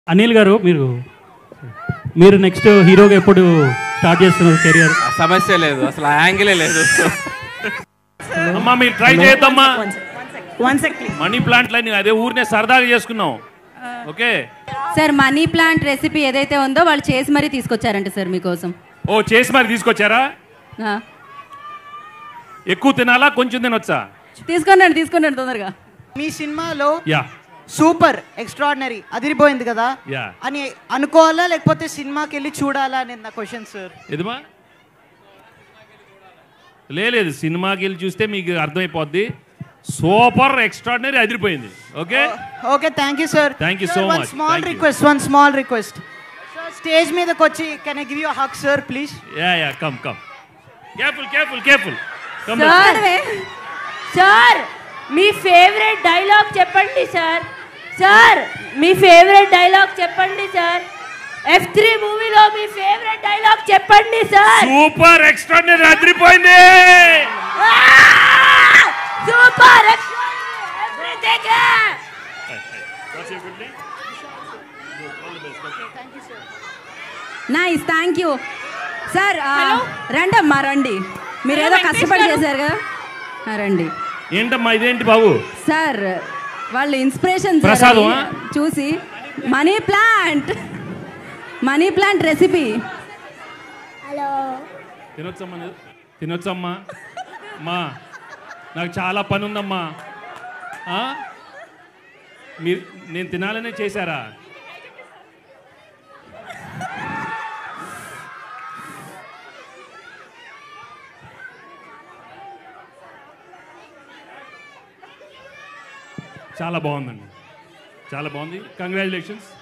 అనిల్ గారు మీరు మీరు నెక్స్ట్ హీరోగా ఎప్పుడు స్టార్ట్ చేస్తున్నారు కెరియర్ ఆ సమస్య లేదు అసలు ఆ యాంగిలే లేదు అమ్మా మీరు ట్రై చేయొద్దమ్మా one sec please money plant line అదే ఊరినే సరదాగా చేసుకున్నాం okay sir money plant recipe ఏదైతే ఉందో వాళ్ళు చేసి మరీ తీసుకొచ్చారంట సార్ మీకోసం ఓ చేసి మరి తీసుకొచ్చారా ఆ. ఎక్కువ తినాలా కొంచెం తినొచ్చా తీసుకోండి తీసుకోండి తొందరగా మీ సినిమాలో యా సూపర్ ఎక్స్ట్రాడినరీ అదిరిపోయింది కదా యా అని అనుకోవాలా లేకపోతే సినిమాకి వెళ్ళి చూడాలా అనేది నా క్వశ్చన్ సార్ ఎదుమా లేదు సినిమాకి వెళ్ళి చూస్తే మీకు అర్థమైపోద్ది సూపర్ ఎక్స్ట్రాడినరీ అదిరిపోయింది okay okay thank you sir Thank you so one much. Small Thank you. Request one small request sir stage మీదకి వచ్చి can I give you hug sir please yeah yeah come come careful careful careful come sir sir మీ favourite dialogue చెప్పండి sir sir మీ favourite dialogue చెప్పండి sir F three మూవీలో మీ favourite dialogue చెప్పండి sir super extraordinary అదిరిపోయింది super everything nice thank you sir ఆ, రండి అమ్మా రండి మీరు ఏదో కష్టపడి చేశారు కదా ఆ, రండి ఏంటమ్మా ఇదేంటి బాబు సార్ వాళ్ళు ఇన్స్పిరేషన్ సార్ ప్రసాదమా? అది చూసి money plant money plant recipe తినొచ్చమ్మా నేను? తినొచ్చమ్మా అమ్మా నాకు చాలా పని ఉందమ్మా ఆ? మీరు నేను తినాలనే చేశారా చాలా బాగుందండి చాలా బాగుంది కంగ్రాచులేషన్స్